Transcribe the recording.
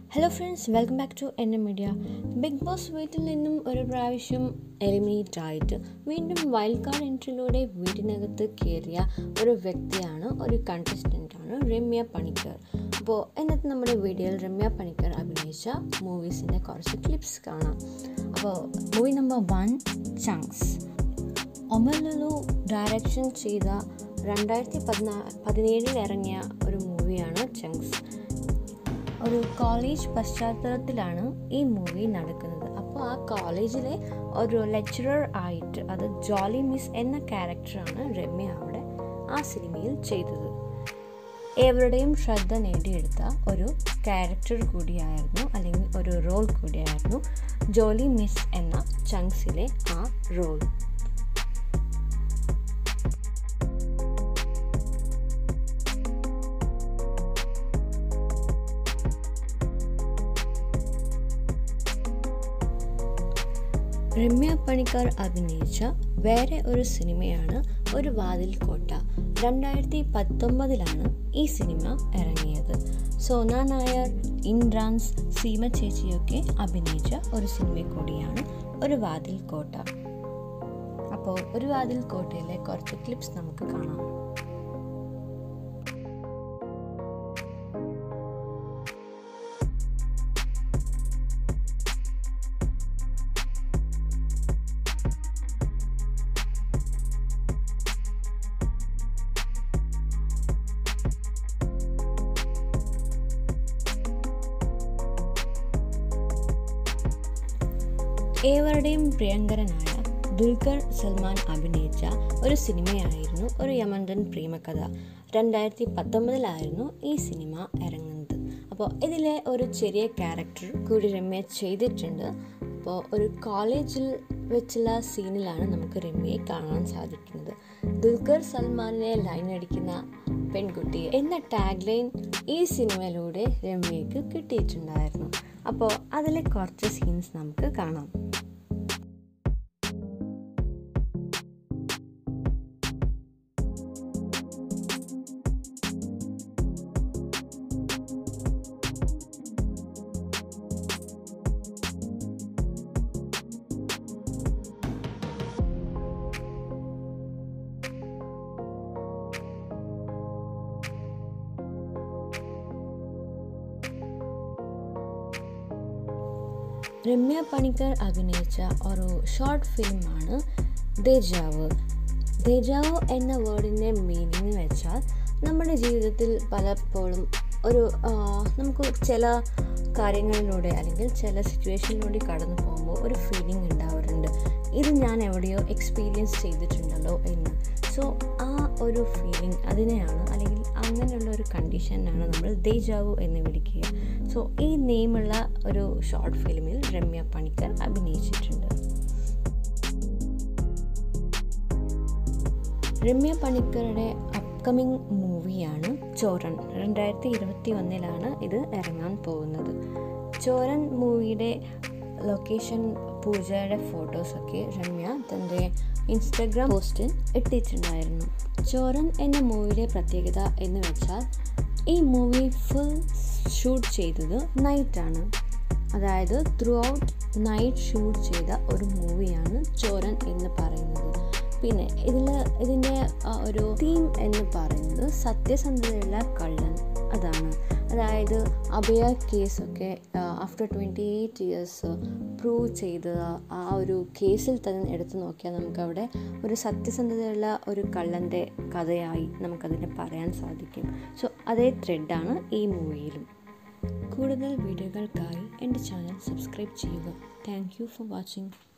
hello friends welcome back to N M media Bigg Boss വീട്ടിൽ നിന്നും ഒരു പ്രാവശ്യം എലിമിനേറ്റ് ആയിട്ട് വീണ്ടും വൈൽഡ് കാർഡ് എൻട്രിയിലൂടെ വീടിനകത്ത് കയറിയ ഒരു വ്യക്തിയാണ് ഒരു കണ്ടസ്റ്റൻ്റാണ് രമ്യ പണിക്കർ അപ്പോൾ ഇന്നത്തെ നമ്മുടെ വീഡിയോയിൽ രമ്യ പണിക്കർ അഭിനയിച്ച മൂവീസിൻ്റെ കുറച്ച് ക്ലിപ്സ് കാണാം അപ്പോൾ movie number one Chunkzz Omar Lulu direction ചെയ്ത രണ്ടായിരത്തി പതിനാ പതിനേഴിൽ ഇറങ്ങിയ ഒരു മൂവിയാണ് ചങ്സ് ഒരു കോളേജ് പശ്ചാത്തലത്തിലാണ് ഈ മൂവി നടക്കുന്നത് അപ്പോൾ ആ കോളേജിലെ ഒരു ലെക്ചറർ ആയിട്ട് അത് ജോളി മിസ് എന്ന ക്യാരക്ടറാണ് രമ്യ അവിടെ ആ സിനിമയിൽ ചെയ്തത് ഏവരുടെയും ശ്രദ്ധ നേടിയെടുത്ത ഒരു ക്യാരക്ടർ കൂടിയായിരുന്നു അല്ലെങ്കിൽ ഒരു റോൾ കൂടിയായിരുന്നു ജോളി മിസ് എന്ന ചങ്സിലെ ആ റോൾ രമ്യ പണിക്കർ അഭിനയിച്ച വേറെ ഒരു സിനിമയാണ് ഒരു വാതിൽ കോട്ട രണ്ടായിരത്തി പത്തൊമ്പതിലാണ് ഈ സിനിമ ഇറങ്ങിയത് സോന നായർ ഇൻഡ്രാൻസ് സീമ ചേച്ചിയൊക്കെ അഭിനയിച്ച ഒരു സിനിമ കൂടിയാണ് ഒരു വാതിൽ കോട്ട അപ്പോൾ ഒരു വാതിൽ കോട്ടയിലെ കുറച്ച് ക്ലിപ്സ് നമുക്ക് കാണാം ഏവരുടെയും പ്രിയങ്കരനായ ദുൽഖർ സൽമാൻ അഭിനയിച്ച ഒരു സിനിമയായിരുന്നു ഒരു യമണ്ടൻ പ്രേമകഥ രണ്ടായിരത്തി പത്തൊമ്പതിലായിരുന്നു ഈ സിനിമ ഇറങ്ങുന്നത് അപ്പോൾ ഇതിലെ ഒരു ചെറിയ ക്യാരക്ടർ കൂടി രമ്യ ചെയ്തിട്ടുണ്ട് അപ്പോൾ ഒരു കോളേജിൽ വെച്ചുള്ള സീനിലാണ് നമുക്ക് രമ്യയെ കാണാൻ സാധിക്കുന്നത് ദുൽഖർ സൽമാനെ ലൈൻ അടിക്കുന്ന പെൺകുട്ടി എന്ന ടാഗ് ലൈൻ ഈ സിനിമയിലൂടെ രമ്യയ്ക്ക് കിട്ടിയിട്ടുണ്ടായിരുന്നു അപ്പോൾ അതിലെ കുറച്ച് സീൻസ് നമുക്ക് കാണാം രമ്യ പണിക്കർ അഭിനയിച്ച ഒരു ഷോർട്ട് ഫിലിമാണ് ദേജാവ് ദേജാവ് എന്ന വേർഡിൻ്റെ മീനിങ് വെച്ചാൽ നമ്മുടെ ജീവിതത്തിൽ പലപ്പോഴും ഒരു നമുക്ക് ചില കാര്യങ്ങളിലൂടെ അല്ലെങ്കിൽ ചില സിറ്റുവേഷനിലൂടെ കടന്നു പോകുമ്പോൾ ഒരു ഫീലിംഗ് ഉണ്ടാവാറുണ്ട് ഇത് ഞാൻ എവിടെയോ എക്സ്പീരിയൻസ് ചെയ്തിട്ടുണ്ടല്ലോ എന്ന് സോ ആ ഒരു ഫീലിംഗ് അതിനെയാണ് അല്ലെങ്കിൽ അങ്ങനെയുള്ള ഒരു കണ്ടീഷനാണ് നമ്മൾ ദേജാവു എന്ന് വിളിക്കുക സോ ഈ നെയിമുള്ള ഒരു ഷോർട്ട് ഫിലിമിൽ രമ്യ പണിക്കർ അഭിനയിച്ചിട്ടുണ്ട് രമ്യ പണിക്കറുടെ അപ്കമിങ് മൂവിയാണ് ചോരൻ രണ്ടായിരത്തി ഇരുപത്തി ഒന്നിലാണ് ഇത് ഇറങ്ങാൻ പോകുന്നത് ചോരൻ മൂവിയുടെ ലൊക്കേഷൻ പൂജയുടെ ഫോട്ടോസൊക്കെ രമ്യ തൻ്റെ ഇൻസ്റ്റഗ്രാം പോസ്റ്റിൽ ഇട്ടിട്ടുണ്ടായിരുന്നു ചോരൻ എന്ന മൂവിയുടെ പ്രത്യേകത എന്ന് വെച്ചാൽ ഈ മൂവി ഫുൾ ഷൂട്ട് ചെയ്തത് നൈറ്റാണ് അതായത് ത്രൂ ഔട്ട് നൈറ്റ് ഷൂട്ട് ചെയ്ത ഒരു മൂവിയാണ് ചോരൻ എന്ന് പറയുന്നത് പിന്നെ ഇതിൽ ഇതിൻ്റെ ഒരു തീം എന്ന് പറയുന്നത് സത്യസന്ധതയുള്ള കള്ളൻ അതാണ് അതായത് അഭയ കേസൊക്കെ after twenty eight years prove ചെയ്ത ആ ഒരു കേസിൽ തന്നെ എടുത്തു നോക്കിയാൽ നമുക്കവിടെ ഒരു സത്യസന്ധതയുള്ള ഒരു കള്ളൻ്റെ കഥയായി നമുക്കതിനെ പറയാൻ സാധിക്കും സോ അതേ ത്രെഡാണ് ഈ മൂവിയിലും കൂടുതൽ വീഡിയോകൾക്കായി എൻ്റെ ചാനൽ സബ്സ്ക്രൈബ് ചെയ്യുക താങ്ക് യു ഫോർ വാച്ചിങ്